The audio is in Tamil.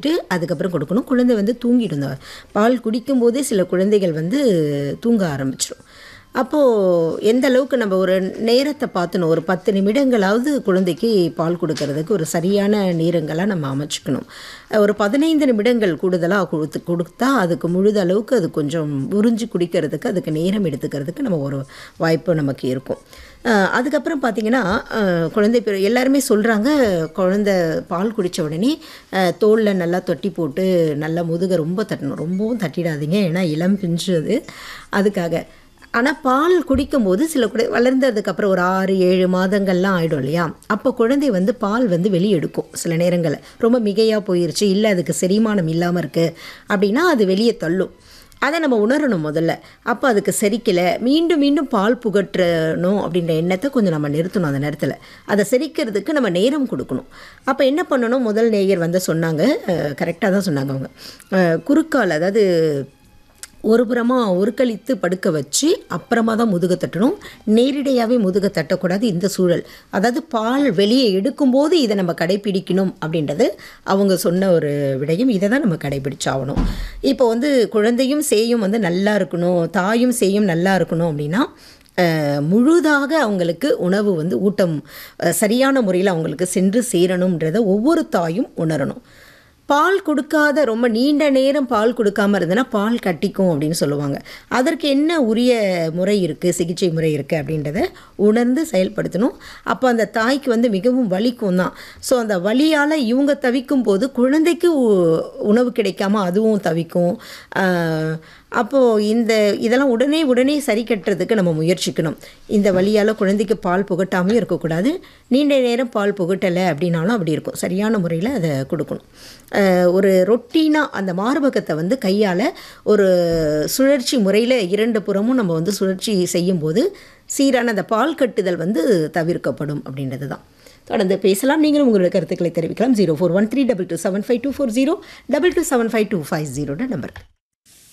வச்சுட்டு அதுக்கப்புறம் கொடுக்கணும் குழந்தை வந்து தூங்கிடும் இந்த பால் குடிக்கும்போதே சில குழந்தைகள் வந்து தூங்க ஆரம்பிச்சிடும் அப்போது எந்த அளவுக்கு நம்ம ஒரு நேரத்தை பார்த்துணும் ஒரு பத்து நிமிடங்களாவது குழந்தைக்கு பால் கொடுக்கறதுக்கு ஒரு சரியான நேரங்களாக நம்ம அமைச்சுக்கணும் ஒரு பதினைந்து நிமிடங்கள் கூடுதலாக கொடுத்து கொடுத்தா அதுக்கு முழுதளவுக்கு அது கொஞ்சம் உறிஞ்சி குடிக்கிறதுக்கு அதுக்கு நேரம் எடுத்துக்கிறதுக்கு நம்ம ஒரு வாய்ப்பு நமக்கு இருக்கும் அஹ் அதுக்கப்புறம் பார்த்தீங்கன்னா அஹ் குழந்தை பிற எல்லாருமே சொல்கிறாங்க குழந்தை பால் குடித்த உடனே தோலில் நல்லா தொட்டி போட்டு நல்லா முதுக ரொம்ப தட்டணும் ரொம்பவும் தட்டிடாதீங்க ஏன்னா இளம் பிஞ்சு அது அதுக்காக ஆனால் பால் குடிக்கும்போது சில குழந்தை வளர்ந்ததுக்கப்புறம் ஒரு ஆறு ஏழு மாதங்கள்லாம் ஆகிடும் இல்லையா அப்போ குழந்தை வந்து பால் வந்து வெளியே எடுக்கும் சில நேரங்களில் ரொம்ப மிகையாக போயிருச்சு இல்லை அதுக்கு செரிமானம் இல்லாமல் இருக்குது அப்படின்னா அது வெளியே தள்ளும் அதை நம்ம உணரணும் முதல்ல அப்போ அதுக்கு செரிக்கலை மீண்டும் மீண்டும் பால் புகற்றணும் அப்படின்ற எண்ணத்தை கொஞ்சம் நம்ம நிறுத்தணும் அந்த நேரத்தில் அதை செரிக்கிறதுக்கு நம்ம நேரம் கொடுக்கணும் அப்போ என்ன பண்ணணும் முதல் நேயர் வந்து சொன்னாங்க கரெக்டாக தான் சொன்னாங்க அவங்க அஹ், குறுக்கால் அதாவது ஒரு புறமாக ஒருக்களித்து படுக்க வச்சு அப்புறமா தான் முதுக தட்டணும் நேரிடையாகவே முதுக தட்டக்கூடாது இந்த சூழல் அதாவது பால் வெளியே எடுக்கும்போது இதை நம்ம கடைப்பிடிக்கணும் அப்படின்றது அவங்க சொன்ன ஒரு விடயம் இதை தான் நம்ம கடைப்பிடிச்சாகணும் இப்போ வந்து குழந்தையும் சேயும் வந்து நல்லா இருக்கணும் தாயும் சேயும் நல்லா இருக்கணும் அப்படின்னா அஹ், முழுதாக அவங்களுக்கு உணவு வந்து ஊட்டம் அஹ், சரியான முறையில் அவங்களுக்கு சென்று சேரணுன்றதை ஒவ்வொரு தாயும் உணரணும் பால் கொடுக்காத ரொம்ப நீண்ட நேரம் பால் கொடுக்காம இருந்ததுன்னா பால் கட்டிக்கும் அப்படின்னு சொல்லுவாங்க அதற்கு என்ன உரிய முறை இருக்குது சிகிச்சை முறை இருக்குது அப்படின்றத உணர்ந்து செயல்படுத்தணும் அப்போ அந்த தாய்க்கு வந்து மிகவும் வலிக்கும் தான் ஸோ அந்த வலியால் இவங்க தவிக்கும் போது குழந்தைக்கு உ- உணவு கிடைக்காம அதுவும் தவிக்கும் ஆஹ், அப்போது இந்த இதெல்லாம் உடனே உடனே சரி கட்டுறதுக்கு நம்ம முயற்சிக்கணும் இந்த வழியால் குழந்தைக்கு பால் புகட்டாமையும் இருக்கக்கூடாது நீண்ட நேரம் பால் புகட்டலை அப்படின்னாலும் அப்படி இருக்கும் சரியான முறையில் அதை கொடுக்கணும் அஹ் ஒரு ரொட்டீனாக அந்த மார்பகத்தை வந்து கையால் ஒரு சுழற்சி முறையில் இரண்டு புறமும் நம்ம வந்து சுழற்சி செய்யும்போது சீரான அந்த பால் கட்டுதல் வந்து தவிர்க்கப்படும் அப்படின்றது தான் தொடர்ந்து பேசலாம் நீங்களும் உங்களுடைய கருத்துக்களை தெரிவிக்கலாம் zero four one three double two seven five two four zero double two seven five two five ஜீரோட நம்பர்